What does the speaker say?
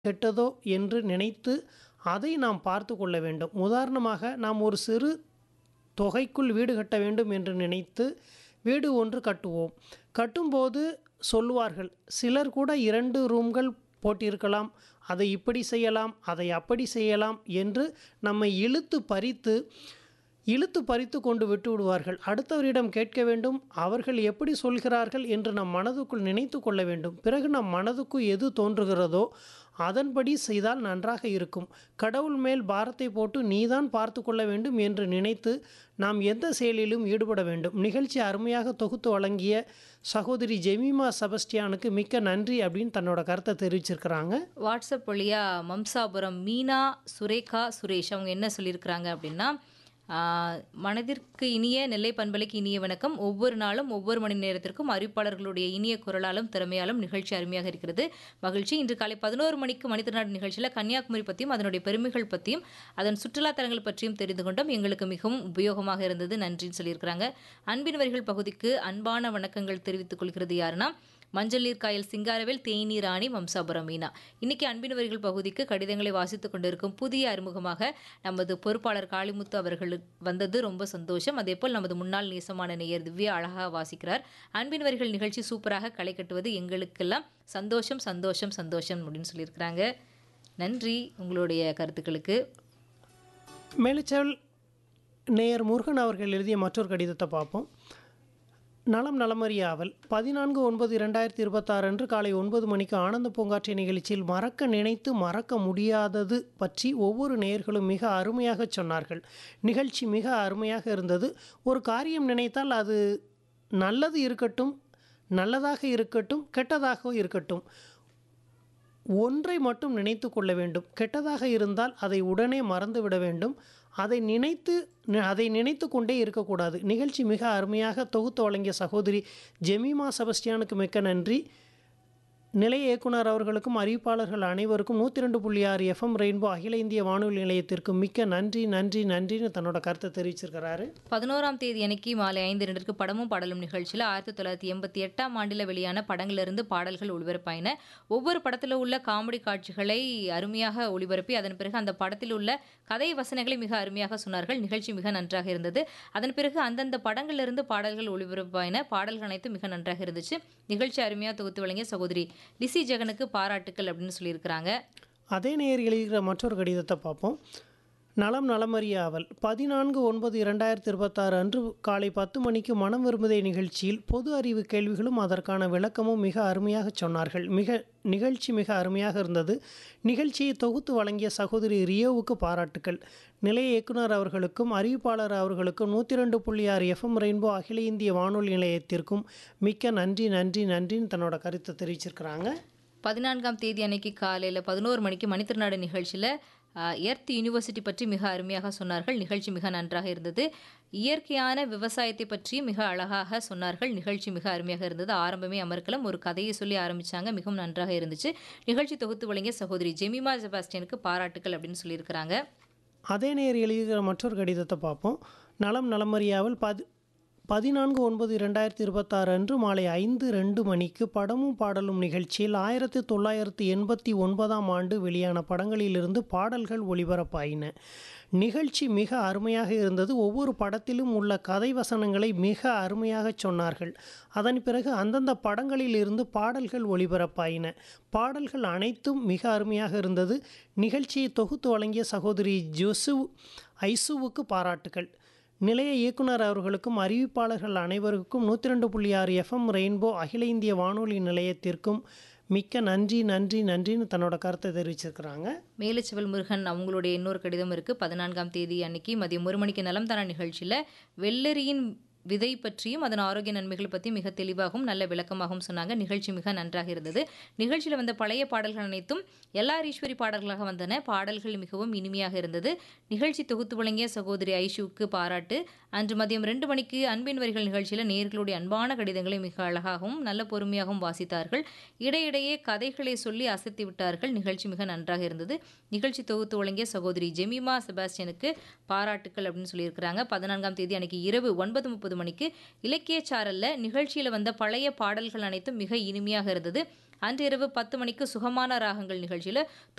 கெட்டதோ என்று நினைத்து அதை நாம் பார்த்து கொள்ள வேண்டும் உதாரணமாக நாம் ஒரு சிறு தொகைக்குள் வீடு கட்ட வேண்டும் என்று நினைத்து வீடு ஒன்று கட்டுவோம் கட்டும்போது சொல்லுவார்கள் சிலர் கூட இரண்டு ரூம்கள் போட்டிருக்கலாம் அதை இப்படி செய்யலாம் அதை அப்படி செய்யலாம் என்று நம்மை இழுத்து பறித்து இழுத்து பறித்து கொண்டு விட்டு விடுவார்கள் அடுத்தவரிடம் கேட்க வேண்டும் அவர்கள் எப்படி சொல்கிறார்கள் என்று நம் மனதுக்குள் நினைத்து கொள்ள வேண்டும் பிறகு நம் மனதுக்கு எது தோன்றுகிறதோ அதன்படி செய்தால் நன்றாக இருக்கும் கடவுள் மேல் பாரத்தை போட்டு நீதான் பார்த்து கொள்ள வேண்டும் என்று நினைத்து நாம் எந்த செயலிலும் ஈடுபட வேண்டும் நிகழ்ச்சி அருமையாக தொகுத்து வழங்கிய சகோதரி ஜெமிமா செபஸ்டியானுக்கு மிக்க நன்றி அப்படின்னு தன்னோட கருத்தை தெரிவிச்சிருக்கிறாங்க வாட்ஸ்அப் வழியா மம்சாபுரம் மீனா சுரேகா சுரேஷ் அவங்க என்ன சொல்லியிருக்கிறாங்க அப்படின்னா ஆஹ், மனதிற்கு இனிய நெல்லை பண்பலைக்கு இனிய வணக்கம் ஒவ்வொரு நாளும் ஒவ்வொரு மணி நேரத்திற்கும் அறிவிப்பாளர்களுடைய இனிய குரலாலும் திறமையாலும் நிகழ்ச்சி அருமையாக இருக்கிறது மகிழ்ச்சி இன்று காலை பதினோரு மணிக்கு மனிதநாடு நிகழ்ச்சியில் கன்னியாகுமரி பற்றியும் அதனுடைய பெருமைகள் பற்றியும் அதன் சுற்றுலா தலங்கள் பற்றியும் தெரிந்து கொண்டோம் எங்களுக்கு மிகவும் உபயோகமாக இருந்தது நன்றின்னு சொல்லியிருக்கிறாங்க அன்பின் வரிகள் பகுதிக்கு அன்பான வணக்கங்கள் தெரிவித்துக் கொள்கிறது யாருன்னா மஞ்சள் நீர் காயல் சிங்காரவேல் தேனி ராணி வம்சாபுரம் மீனா இன்னைக்கு அன்பின் வரிகள் பகுதிக்கு கடிதங்களை வாசித்துக் கொண்டிருக்கும் புதிய அறிமுகமாக நமது பொறுப்பாளர் காளிமுத்து அவர்கள் வந்தது ரொம்ப சந்தோஷம் அதேபோல் நமது முன்னாள் நேசமான நேயர் திவ்யா அழகாக வாசிக்கிறார் அன்பின் வரிகள் நிகழ்ச்சி சூப்பராக களை கட்டுவது எங்களுக்கெல்லாம் சந்தோஷம் சந்தோஷம் சந்தோஷம் அப்படின்னு சொல்லியிருக்கிறாங்க நன்றி உங்களுடைய கருத்துக்களுக்கு மேலச்சல் நேயர் முருகன் அவர்கள் எழுதிய மற்றொரு கடிதத்தை பார்ப்போம் நலம் நலமறியாவல் பதினான்கு ஒன்பது இரண்டாயிரத்தி இருபத்தாறு அன்று காலை ஒன்பது மணிக்கு ஆனந்த பூங்காற்றை நிகழ்ச்சியில் மறக்க நினைத்து மறக்க முடியாதது பற்றி ஒவ்வொரு நேயர்களும் மிக அருமையாக சொன்னார்கள் நிகழ்ச்சி மிக அருமையாக இருந்தது ஒரு காரியம் நினைத்தால் அது நல்லது இருக்கட்டும் நல்லதாக இருக்கட்டும் கெட்டதாக இருக்கட்டும் ஒன்றை மட்டும் நினைத்து கொள்ள வேண்டும் கெட்டதாக இருந்தால் அதை உடனே மறந்துவிட வேண்டும் அதை நினைத்து நி- அதை நினைத்து கொண்டே இருக்கக்கூடாது நிகழ்ச்சி மிக அருமையாக தொகுத்து வழங்கிய சகோதரி ஜெமிமா செபஸ்டியானுக்கு மிக்க நன்றி நிலைய இயக்குனர் அவர்களுக்கும் அறிவிப்பாளர்கள் அனைவருக்கும் நூற்றி ரெண்டு புள்ளி ஆறு எஃப்எம் ரெயின்போ அகில இந்திய வானொலி நிலையத்திற்கு மிக்க நன்றி நன்றி நன்றின்னு தன்னோட கருத்தை தெரிவிச்சிருக்கிறாரு பதினோராம் தேதி அன்னைக்கு மாலை ஐந்து இரண்டிற்கு படமும் பாடலும் நிகழ்ச்சியில் ஆயிரத்தி தொள்ளாயிரத்தி எண்பத்தி எட்டாம் ஆண்டில் வெளியான படங்களிலிருந்து பாடல்கள் ஒளிபரப்பாயின ஒவ்வொரு படத்தில் உள்ள காமெடி காட்சிகளை அருமையாக ஒளிபரப்பி அதன் பிறகு அந்த படத்தில் உள்ள கதை வசனங்களை மிக அருமையாக சொன்னார்கள் நிகழ்ச்சி மிக நன்றாக இருந்தது அதன் பிறகு அந்தந்த படங்களிலிருந்து பாடல்கள் ஒளிபரப்பாயின பாடல்கள் அனைத்தும் மிக நன்றாக இருந்துச்சு நிகழ்ச்சி அருமையாக தொகுத்து வழங்கிய சகோதரி லிசி ஜெகனுக்கு பாராட்டுக்கள் அப்படின்னு சொல்லியிருக்கிறாங்க அதே நேர் எழுதுகிற மற்றொரு கடிதத்தை பார்ப்போம் நலம் நலமறியாவல் பதினான்கு ஒன்பது இரண்டாயிரத்தி இருபத்தாறு அன்று காலை பத்து மணிக்கு மனம் விரும்புதே நிகழ்ச்சியில் பொது அறிவு கேள்விகளும் அதற்கான விளக்கமும் மிக அருமையாக சொன்னார்கள் மிக நிகழ்ச்சி மிக அருமையாக இருந்தது நிகழ்ச்சியை தொகுத்து வழங்கிய சகோதரி ரியோவுக்கு பாராட்டுக்கள் நிலைய இயக்குனர் அவர்களுக்கும் அறிவிப்பாளர் அவர்களுக்கும் நூற்றி ரெண்டு புள்ளி ஆறு எஃப்எம் ரெயின்போ அகில இந்திய வானொலி நிலையத்திற்கும் மிக்க நன்றி நன்றி நன்றின்னு தன்னோட கருத்தை தெரிவிச்சிருக்கிறாங்க பதினான்காம் தேதி அன்னைக்கு காலையில் பதினோரு மணிக்கு மணித்திருநாடு நிகழ்ச்சியில் எர்த் யூனிவர்சிட்டி பற்றி மிக அருமையாக சொன்னார்கள் நிகழ்ச்சி மிக நன்றாக இருந்தது இயற்கையான விவசாயத்தை பற்றி மிக அழகாக சொன்னார்கள் நிகழ்ச்சி மிக அருமையாக இருந்தது ஆரம்பமே அமர்க்கலாம் ஒரு கதையை சொல்லி ஆரம்பிச்சாங்க மிகவும் நன்றாக இருந்துச்சு நிகழ்ச்சி தொகுத்து வழங்கிய சகோதரி ஜெமிமா செபாஸ்டியனுக்கு பாராட்டுக்கள் அப்படின்னு சொல்லியிருக்கிறாங்க அதே நேர் எழுதுகிற மற்றொரு கடிதத்தை பார்ப்போம் நலம் நலமறியாவில் பதி பதினான்கு ஒன்பது இரண்டாயிரத்தி இருபத்தாறு அன்று மாலை ஐந்து ரெண்டு மணிக்கு படமும் பாடலும் நிகழ்ச்சியில் ஆயிரத்தி தொள்ளாயிரத்தி எண்பத்தி ஒன்பதாம் ஆண்டு வெளியான படங்களிலிருந்து பாடல்கள் ஒளிபரப்பாயின நிகழ்ச்சி மிக அருமையாக இருந்தது ஒவ்வொரு படத்திலும் உள்ள கதை வசனங்களை மிக அருமையாக சொன்னார்கள் அதன் பிறகு அந்தந்த படங்களில் இருந்து பாடல்கள் ஒளிபரப்பாயின பாடல்கள் அனைத்தும் மிக அருமையாக இருந்தது நிகழ்ச்சியை தொகுத்து வழங்கிய சகோதரி ஜோசு ஐசுவுக்கு பாராட்டுகள் நிலைய இயக்குனர் அவர்களுக்கும் அறிவிப்பாளர்கள் அனைவருக்கும் நூற்றி ரெண்டு புள்ளி ஆறு எஃப்எம் ரெயின்போ அகில இந்திய வானொலி நிலையத்திற்கும் மிக்க நன்றி நன்றி நன்றின்னு தன்னோட கருத்தை தெரிவிச்சிருக்கிறாங்க மேலச்சிவல் முருகன் அவங்களுடைய இன்னொரு கடிதம் இருக்கு பதினான்காம் தேதி அன்னைக்கு மதியம் ஒரு மணிக்கு நலம் தர நிகழ்ச்சியில் வெள்ளரியின் விதை பற்றியும் அதன் ஆரோக்கிய நன்மைகள் பற்றி மிக தெளிவாகவும் நல்ல விளக்கமாகவும் சொன்னாங்க நிகழ்ச்சி மிக நன்றாக இருந்தது நிகழ்ச்சியில் வந்த பழைய பாடல்கள் அனைத்தும் எல்லார் ஈஸ்வரி பாடல்களாக வந்தன பாடல்கள் மிகவும் இனிமையாக இருந்தது நிகழ்ச்சி தொகுத்து வழங்கிய சகோதரி ஐஷுவுக்கு பாராட்டு அன்று மதியம் ரெண்டு மணிக்கு அன்பின் வரிகள் நிகழ்ச்சியில் நேர்களுடைய அன்பான கடிதங்களை மிக அழகாகவும் நல்ல பொறுமையாகவும் வாசித்தார்கள் இடையிடையே கதைகளை சொல்லி அசத்தி விட்டார்கள் நிகழ்ச்சி மிக நன்றாக இருந்தது நிகழ்ச்சி தொகுத்து வழங்கிய சகோதரி ஜெமிமா செபாஸ்டியனுக்கு பாராட்டுக்கள் அப்படின்னு சொல்லியிருக்கிறாங்க பதினான்காம் தேதி அன்னைக்கு இரவு ஒன்பது முப்பது மணிக்கு இலக்கிய சாரல்ல நிகழ்ச்சியில் வந்த பழைய பாடல்கள் அனைத்தும் மிக இனிமையாக இருந்தது அன்று இரவு பத்து மணிக்கு சுகமான ராகங்கள் நிகழ்ச்சியில்